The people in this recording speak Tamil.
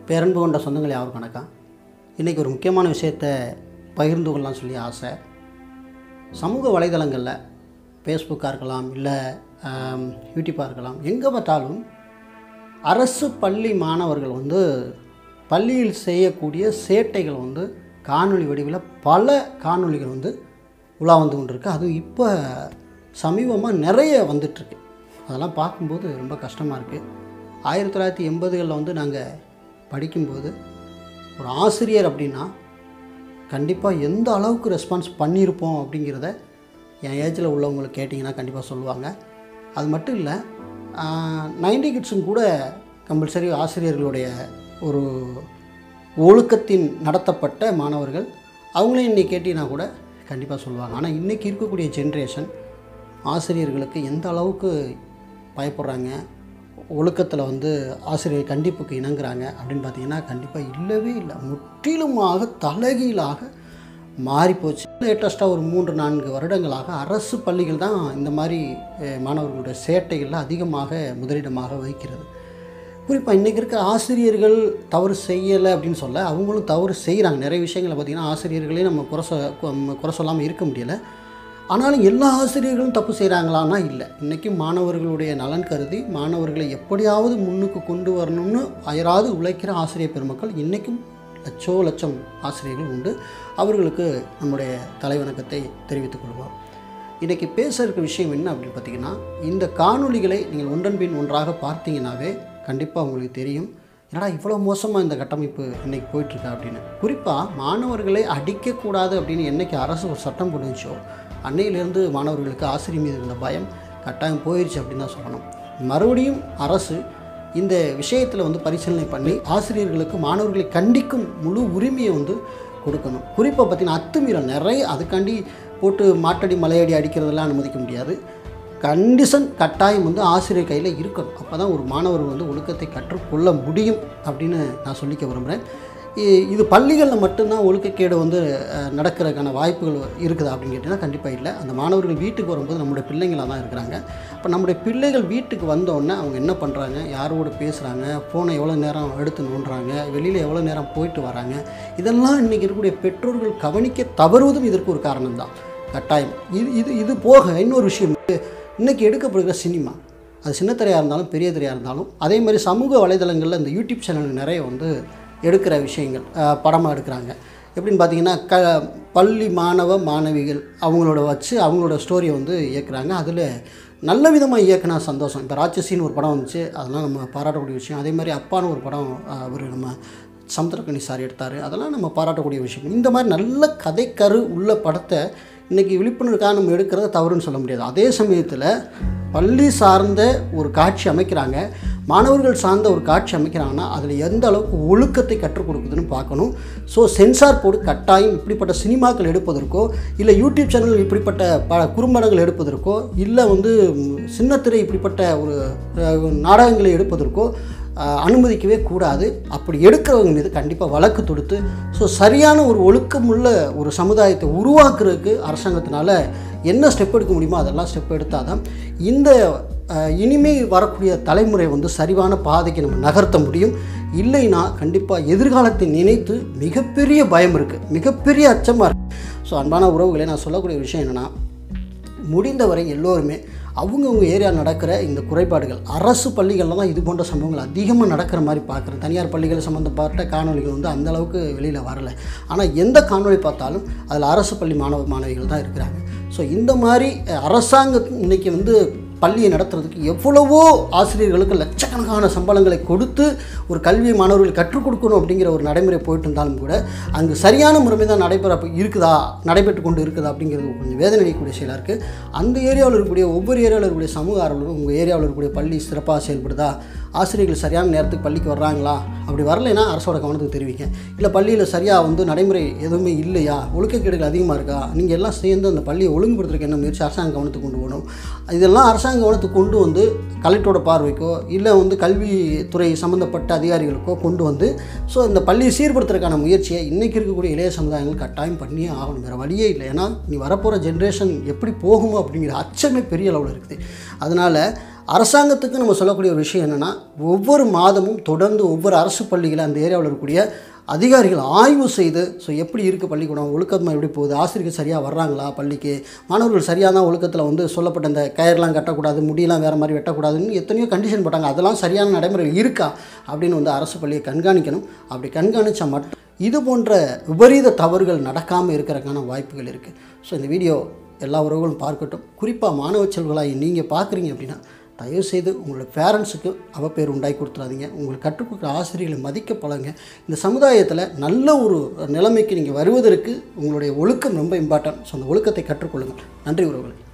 பேரன்பு கொண்ட சொந்தங்கள் யாரும் கணக்கா இன்றைக்கி ஒரு முக்கியமான விஷயத்தை பகிர்ந்து கொள்ளலாம் சொல்லி ஆசை சமூக வலைதளங்களில் ஃபேஸ்புக்காக இருக்கலாம் இல்லை ஆம், யூடியூப்பாக இருக்கலாம் எங்கே பார்த்தாலும் அரசு பள்ளி மாணவர்கள் வந்து பள்ளியில் செய்யக்கூடிய சேட்டைகள் வந்து காணொளி வடிவில் பல காணொளிகள் வந்து உலா வந்து கொண்டிருக்கு அதுவும் இப்போ சமீபமாக நிறைய வந்துட்டுருக்கு அதெல்லாம் பார்க்கும்போது ரொம்ப கஷ்டமாக இருக்குது ஆயிரத்தி தொள்ளாயிரத்தி எண்பதுகளில் வந்து நாங்கள் படிக்கும்போது ஒரு ஆசிரியர் அப்படின்னா கண்டிப்பாக எந்த அளவுக்கு ரெஸ்பான்ஸ் பண்ணியிருப்போம் அப்படிங்கிறத என் ஏஜில் உள்ளவங்களுக்கு கேட்டிங்கன்னா கண்டிப்பாக சொல்லுவாங்க அது மட்டும் இல்லை நைன்டி கிட்ஸும் கூட கம்பல்சரி ஆசிரியர்களுடைய ஒரு ஒழுக்கத்தின் நடத்தப்பட்ட மாணவர்கள் அவங்களையும் இன்னைக்கு கேட்டிங்கன்னா கூட கண்டிப்பாக சொல்லுவாங்க ஆனால் இன்றைக்கி இருக்கக்கூடிய ஜென்ரேஷன் ஆசிரியர்களுக்கு எந்த அளவுக்கு பயப்படுறாங்க ஒழுக்கத்தில் வந்து ஆசிரியர் கண்டிப்புக்கு இணங்குறாங்க அப்படின்னு பார்த்தீங்கன்னா கண்டிப்பாக இல்லவே இல்லை முற்றிலுமாக தலைகீழாக மாறிப்போச்சு லேட்டஸ்ட்டாக ஒரு மூன்று நான்கு வருடங்களாக அரசு பள்ளிகள் தான் இந்த மாதிரி அஹ், மாணவர்களுடைய சேட்டைகளில் அதிகமாக முதலிடமாக வகிக்கிறது குறிப்பாக இன்றைக்கி இருக்க ஆசிரியர்கள் தவறு செய்யலை அப்படின்னு சொல்ல அவங்களும் தவறு செய்கிறாங்க நிறைய விஷயங்களை பார்த்திங்கன்னா ஆசிரியர்களே நம்ம குறை சொ கு- குறை சொல்லாமல் இருக்க முடியலை ஆனாலும் எல்லா ஆசிரியர்களும் தப்பு செய்கிறாங்களான்னா இல்லை இன்றைக்கி மாணவர்களுடைய நலன் கருதி மாணவர்களை எப்படியாவது முன்னுக்கு கொண்டு வரணும்னு அயராது உழைக்கிற ஆசிரியர் பெருமக்கள் இன்றைக்கும் லட்சோ லட்சம் ஆசிரியர்கள் உண்டு அவர்களுக்கு நம்முடைய தலைவணக்கத்தை தெரிவித்துக் கொள்வோம் இன்றைக்கி பேச இருக்க விஷயம் என்ன அப்படின்னு பார்த்தீங்கன்னா இந்த காணொளிகளை நீங்கள் ஒன்றன் பின் ஒன்றாக பார்த்தீங்கன்னாவே கண்டிப்பாக உங்களுக்கு தெரியும் என்னடா இவ்வளோ மோசமாக இந்த கட்டமைப்பு இன்றைக்கி போயிட்டுருக்கா அப்படின்னு குறிப்பாக மாணவர்களை அடிக்கக்கூடாது அப்படின்னு என்னைக்கு அரசு ஒரு சட்டம் கொண்டுச்சோ அன்னையிலேருந்து மாணவர்களுக்கு ஆசிரியர் மீது இருந்த பயம் கட்டாயம் போயிடுச்சு அப்படின்னு தான் சொல்லணும் மறுபடியும் அரசு இந்த விஷயத்தில் வந்து பரிசீலனை பண்ணி ஆசிரியர்களுக்கு மாணவர்களை கண்டிக்கும் முழு உரிமையை வந்து கொடுக்கணும் குறிப்பாக பார்த்தீங்கன்னா அத்துமீறல் நிறைய அதுக்காண்டி போட்டு மாட்டடி மலையடி அடிக்கிறதெல்லாம் அனுமதிக்க முடியாது கண்டிஷன் கட்டாயம் வந்து ஆசிரியர் கையில் இருக்கணும் அப்போ தான் ஒரு மாணவர் வந்து ஒழுக்கத்தை கற்றுக்கொள்ள முடியும் அப்படின்னு நான் சொல்லிக்க விரும்புகிறேன் இ- இது பள்ளிகளில் மட்டும்தான் ஒழுக்கக்கேடு வந்து அஹ், நடக்கிறதுக்கான வாய்ப்புகள் இருக்குதா அப்படின்னு கேட்டிங்கன்னா கண்டிப்பாக இல்லை அந்த மாணவர்கள் வீட்டுக்கு வரும்போது நம்முடைய பிள்ளைங்களாக தான் இருக்கிறாங்க அப்போ நம்முடைய பிள்ளைகள் வீட்டுக்கு வந்தோடனே அவங்க என்ன பண்ணுறாங்க யாரோட பேசுகிறாங்க ஃபோனை எவ்வளோ நேரம் எடுத்து நோண்டுறாங்க வெளியில் எவ்வளோ நேரம் போயிட்டு வராங்க இதெல்லாம் இன்றைக்கி இருக்கக்கூடிய பெற்றோர்கள் கவனிக்க தவறுவதும் இதற்கு ஒரு காரணம் தான் கட்டாயம் இது இது இது போக இன்னொரு விஷயம் இன்றைக்கி எடுக்கப்படுகிற சினிமா அது சின்ன திரையாக இருந்தாலும் பெரிய திரையாக இருந்தாலும் அதே மாதிரி சமூக வலைதளங்களில் இந்த யூடியூப் சேனல் நிறைய வந்து எடுக்கிற விஷயங்கள் படமாக எடுக்கிறாங்க எப்படின்னு பார்த்தீங்கன்னா க பள்ளி மாணவ மாணவிகள் அவங்களோட வச்சு அவங்களோட ஸ்டோரியை வந்து இயக்குறாங்க அதில் நல்ல விதமாக இயக்குனா சந்தோஷம் இப்போ ராட்சசின்னு ஒரு படம் வந்துச்சு அதெல்லாம் நம்ம பாராட்டக்கூடிய விஷயம் அதே மாதிரி அப்பான்னு ஒரு படம் அவர் நம்ம சமுத்திரக்கணி சார் எடுத்தார் அதெல்லாம் நம்ம பாராட்டக்கூடிய விஷயம் இந்த மாதிரி நல்ல கதைக்கரு உள்ள படத்தை இன்றைக்கி விழிப்புணர்வுக்காக நம்ம எடுக்கிறத தவறுன்னு சொல்ல முடியாது அதே சமயத்தில் பள்ளி சார்ந்த ஒரு காட்சி அமைக்கிறாங்க மாணவர்கள் சார்ந்த ஒரு காட்சி அமைக்கிறாங்கன்னா அதில் எந்த அளவுக்கு ஒழுக்கத்தை கற்றுக் கொடுக்குதுன்னு பார்க்கணும் ஸோ சென்சார் போர்டு கட்டாயம் இப்படிப்பட்ட சினிமாக்கள் எடுப்பதற்கோ இல்லை யூடியூப் சேனல் இப்படிப்பட்ட ப குறும்படங்கள் எடுப்பதற்கோ இல்லை வந்து ம், சின்னத்திரை இப்படிப்பட்ட ஒரு அஹ், நாடகங்களை எடுப்பதற்கோ அஹ், அனுமதிக்கவே கூடாது அப்படி எடுக்கிறவங்க மீது கண்டிப்பாக வழக்கு தொடுத்து ஸோ சரியான ஒரு ஒழுக்கமுள்ள ஒரு சமுதாயத்தை உருவாக்குறதுக்கு அரசாங்கத்தினால என்ன ஸ்டெப் எடுக்க முடியுமோ அதெல்லாம் ஸ்டெப் எடுத்தால் தான் இந்த அஹ், இனிமே வரக்கூடிய தலைமுறை வந்து சரிவான பாதைக்கு நம்ம நகர்த்த முடியும் இல்லைன்னா கண்டிப்பாக எதிர்காலத்தை நினைத்து மிகப்பெரிய பயம் இருக்குது மிகப்பெரிய அச்சமாக இருக்குது ஸோ அன்பான உறவுகளே நான் சொல்லக்கூடிய விஷயம் என்னென்னா முடிந்தவரை எல்லோருமே அவங்கவுங்க ஏரியா நடக்கிற இந்த குறைபாடுகள் அரசு பள்ளிகளில் தான் இது போன்ற சம்பவங்கள் அதிகமாக நடக்கிற மாதிரி பார்க்குறேன் தனியார் பள்ளிகள் சம்மந்தப்பட்ட காணொளிகள் வந்து அந்த அளவுக்கு வெளியில் வரல ஆனால் எந்த காணொளி பார்த்தாலும் அதில் அரசு பள்ளி மாணவ மாணவிகள் தான் இருக்கிறாங்க ஸோ இந்த மாதிரி அஹ், அரசாங்கம் இன்னைக்கு வந்து பள்ளியை நடத்துறதுக்கு எவ்வளவோ ஆசிரியர்களுக்கு லட்சக்கணக்கான சம்பளங்களை கொடுத்து ஒரு கல்வி மாணவர்கள் கற்றுக் கொடுக்கணும் அப்படிங்கிற ஒரு நடைமுறை போயிட்டு இருந்தாலும் கூட அங்கு சரியான முறைமை தான் நடைபெற இருக்குதா நடைபெற்று கொண்டு இருக்குதா அப்படிங்கிறது கொஞ்சம் வேதனை அளிக்கக்கூடிய செயலாக இருக்குது அந்த ஏரியாவில் இருக்கக்கூடிய ஒவ்வொரு ஏரியாவில் இருக்கக்கூடிய சமூக ஆர்வலரும் உங்கள் ஏரியாவில் இருக்கக்கூடிய பள்ளி சிறப்பாக செயல்படுதா ஆசிரியர்கள் சரியான நேரத்துக்கு பள்ளிக்கு வர்றாங்களா அப்படி வரலைன்னா அரசோட கவனத்துக்கு தெரிவிங்க இல்லை பள்ளியில் சரியாக வந்து நடைமுறை எதுவுமே இல்லையா ஒழுக்கக்கேடுகள் அதிகமாக இருக்கா நீங்கள் எல்லாம் சேர்ந்து அந்த பள்ளியை ஒழுங்குபடுத்துறதுக்கு என்ன முயற்சி அரசாங்க கவனத்துக்கு கொண்டு போகணும் இதெல்லாம் அரசாங்க கவனத்துக்கு கொண்டு வந்து கலெக்டரோட பார்வைக்கோ இல்லை வந்து கல்வித்துறை சம்மந்தப்பட்ட அதிகாரிகளுக்கோ கொண்டு வந்து ஸோ இந்த பள்ளியை சீர்படுத்துறதுக்கான முயற்சியை இன்றைக்கி இருக்கக்கூடிய இளைய சமுதாயங்கள் கட்டாயம் பண்ணியே ஆகணும் வேறு வழியே இல்லை ஏன்னா நீ வரப்போகிற ஜென்ரேஷன் எப்படி போகுமோ அப்படிங்கிற அச்சமே பெரிய அளவில் இருக்குது அதனால் அரசாங்கத்துக்கு நம்ம சொல்லக்கூடிய ஒரு விஷயம் என்னென்னா ஒவ்வொரு மாதமும் தொடர்ந்து ஒவ்வொரு அரசு பள்ளிகளை அந்த ஏரியாவில் இருக்கக்கூடிய அதிகாரிகள் ஆய்வு செய்து ஸோ எப்படி இருக்குது பள்ளிக்கூடம் ஒழுக்கமாக எப்படி போகுது ஆசிரியர்கள் சரியாக வர்றாங்களா பள்ளிக்கு மாணவர்கள் சரியாக தான் ஒழுக்கத்தில் வந்து சொல்லப்பட்ட இந்த கயர்லாம் கட்டக்கூடாது முடியெல்லாம் வேறு மாதிரி வெட்டக்கூடாதுன்னு எத்தனையோ கண்டிஷன் போட்டாங்க அதெல்லாம் சரியான நடைமுறைகள் இருக்கா அப்படின்னு வந்து அரசு பள்ளியை கண்காணிக்கணும் அப்படி கண்காணித்தா மட்டும் இது போன்ற விபரீத தவறுகள் நடக்காமல் இருக்கிறதுக்கான வாய்ப்புகள் இருக்குது ஸோ இந்த வீடியோ எல்லா உறவுகளும் பார்க்கட்டும் குறிப்பாக மாணவ செல்வங்களாகி நீங்கள் பார்க்குறீங்க அப்படின்னா தயவுசெய்து உங்களோட பேரண்ட்ஸுக்கு அவப்பேர் உண்டாக்கி கொடுத்துறாதீங்க உங்களுக்கு கற்றுக் கொடுக்குற ஆசிரியர்களை மதிக்க பழங்க இந்த சமுதாயத்தில் நல்ல ஒரு நிலைமைக்கு நீங்கள் வருவதற்கு உங்களுடைய ஒழுக்கம் ரொம்ப இம்பார்ட்டன்ட் ஸோ அந்த ஒழுக்கத்தை கற்றுக்கொள்ளுங்கள் நன்றி உறவுகள்